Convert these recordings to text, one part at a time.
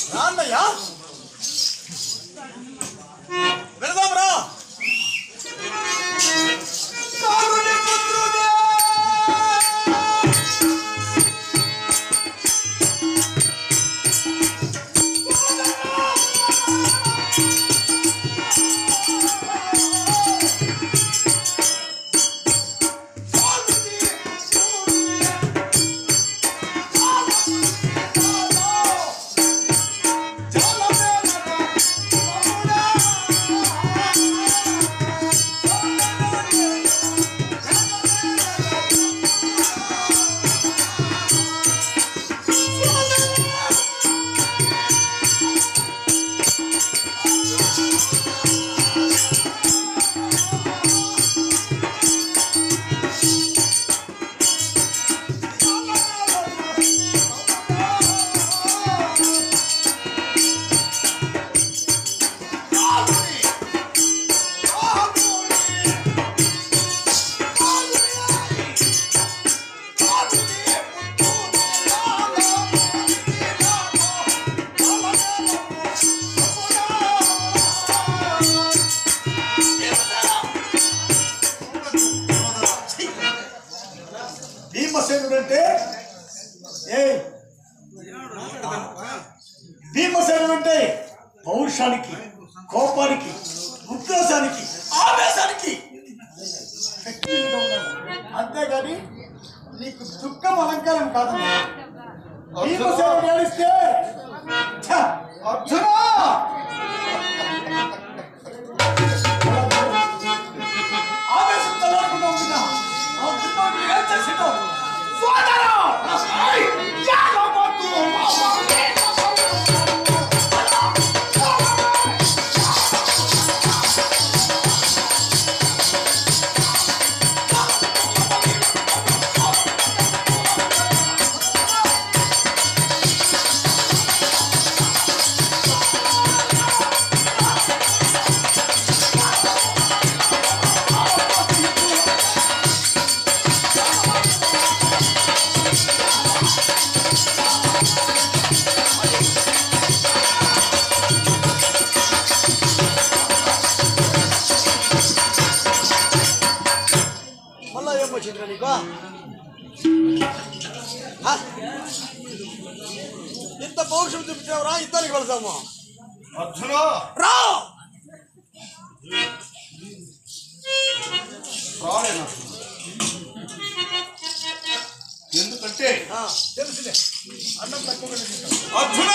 రాన్నయ్యా వెళదాం రా కారుని పుత్రుడే భీమసేనుడు అంటే ఏ భీమసేనుడు అంటే పౌరుషానికి కోపానికి ఉద్దేశానికి ఆవేశానికి శక్తిగా ఉన్నాడు. అంతేగాని నీకు దుఃఖం అలంకారం కాదు భీమసేనుడు ఏడిస్తే ఛ, అర్జునా ఆవేశం చల్లారకుండా ఉంటుందా ఆ దుర్మార్గుడు ఏం చేసిందో సోదరా ఐ, యాగమొద్దు, మామ. మళ్ళా ఏం వచ్చిందిరా నీకు ఆ? ఇంత పౌరుషం చూపించావురా యుద్ధానికి వెళ్తాము అర్జున రా రాలేను ఎందుకంటే ఆ, తెలుసులే అన్నం తక్కువగా తింటాం అర్జున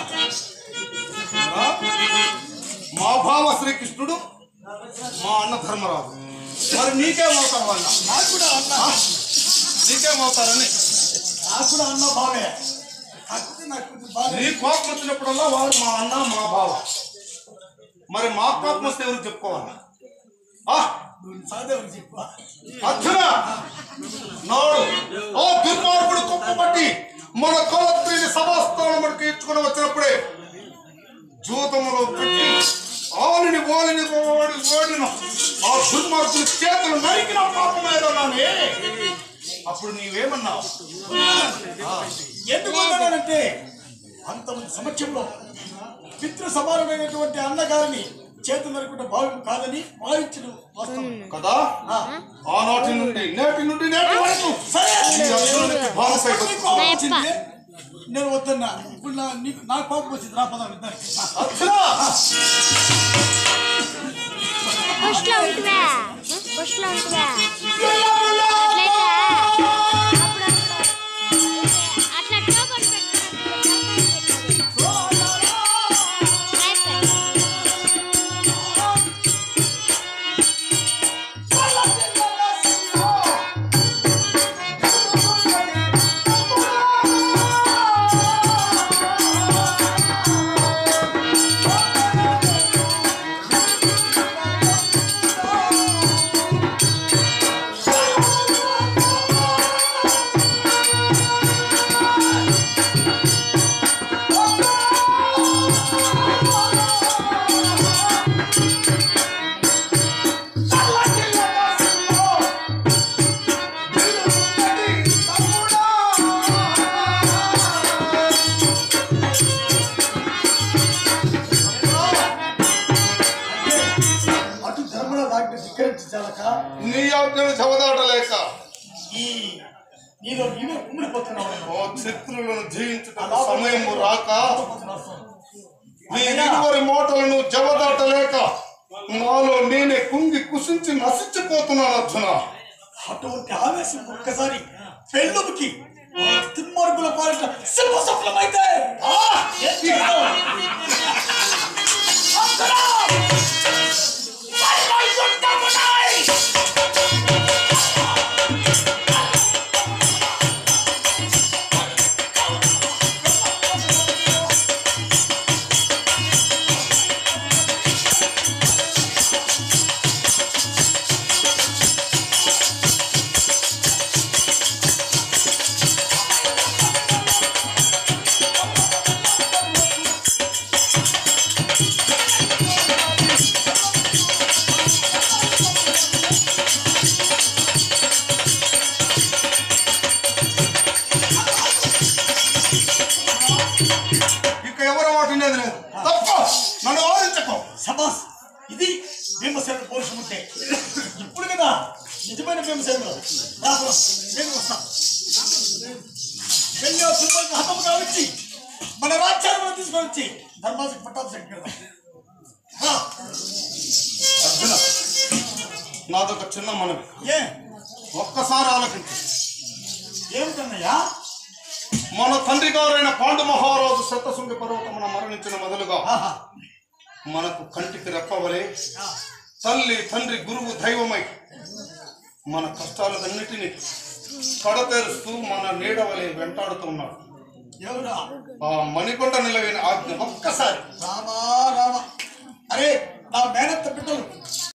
రా. మా భావ శ్రీకృష్ణుడు మా అన్న ధర్మరాజు మరి నీకేమవుతారు వాళ్ళ నాకు కూడా అన్న నీకేమవుతారని నాకు కూడా అన్న బావే కాకపోతే నాకు కొంచెం బాగా నీ కోపం వచ్చినప్పుడల్లా వాళ్ళు మా అన్న మా బావ మరి మా కోపం వస్తే ఎవరికి చెప్పుకోవాలి ఆ, సాదేవుని చెప్పు అర్జున నాడు ఆ దుర్మార్గుడు కుప్పబట్టి మన కులత్రిని సభాస్థానం మనకి ఇచ్చుకుని వచ్చినప్పుడే జూతములో పెట్టి ఆలిని ఓలిని ఓడి ఓడిన ఆ దుర్మార్గుని చేతులు నరికిన పాపమేదన్నానే అప్పుడు నీవేమన్నావు ఎందుకు అన్నానంటే అంతమంది సమక్షంలో పితృ సమానమైనటువంటి అన్నగారిని చేతి నరుకుంటే భావ్యం కాదని భావించిన వాస్తవం కదా ఆ, ఆనాటి నుండి నేటి నుండి నేటి వరకు సరే ఈ అర్జునునికి బానిస నీకు అయిపోతుంది. కోపం వచ్చింది. నేను వద్దన్నా ఇప్పుడు నా నీకు నా కోపం వచ్చింది రా పదం ఇద్దరికి అర్జున బుష్లో ఉంటుందా బుష్లో ఉంటుందా అట్లయితే అప్పుడప్పుడు అట్లా టోపన్ ఆ చాలక నీ ఆజ్ఞను చవదాటలేక ఈ నీలో నీవే కుమిలిపోతున్నావు ఓ శత్రువులను జయించుటకు సమయము రాక నీ అయ్యా, ఇరువురి మాటలను జవదాటలేక నాలో నేనే కుంగి కుసించి నశించిపోతున్నాను అర్జున అటువంటి ఆవేశం ఒక్కసారి పెళ్ళుకి తిమ్మరుగుల పాలిట శిల్ప సఫలమైతే ఆ, ఏం చేస్తావు? అందరూ! వై వై యుద్ధమునై! ఇక ఎవరు వాటినేది లేదు తప్ప నన్ను వారించకు సబాస్ ఇది భీమసేన పౌరుషం ఉంటే ఇప్పుడు కదా నిజమైన భీమసేనలో రాపురం నేను వస్తాను వెళ్ళి ఆ సింహానికి హతము కావించి మన రాజ్యాన్ని మనం తీసుకొని వచ్చి ధర్మానికి పట్టాభిషేకం పెడదాం ఆ, అర్జున నాదొక చిన్న మనవి ఏ ఒక్కసారి ఆలోచించు ఏమిటన్నయ్యా మన తండ్రి గారైన పాండు మహారాజు శతశృంగి పర్వతమున మరణించిన మొదలుగా ఆహా మనకు కంటికి రెప్పవలే ఆ, తల్లి తండ్రి గురువు దైవమై మన కష్టాలన్నిటినీ కడతేరుస్తూ మన నీడవలే వెంటాడుతూ ఉన్నాడు ఎవరురా ఆ మణికొండ నిలవైన ఆజ్ఞ ఒక్కసారి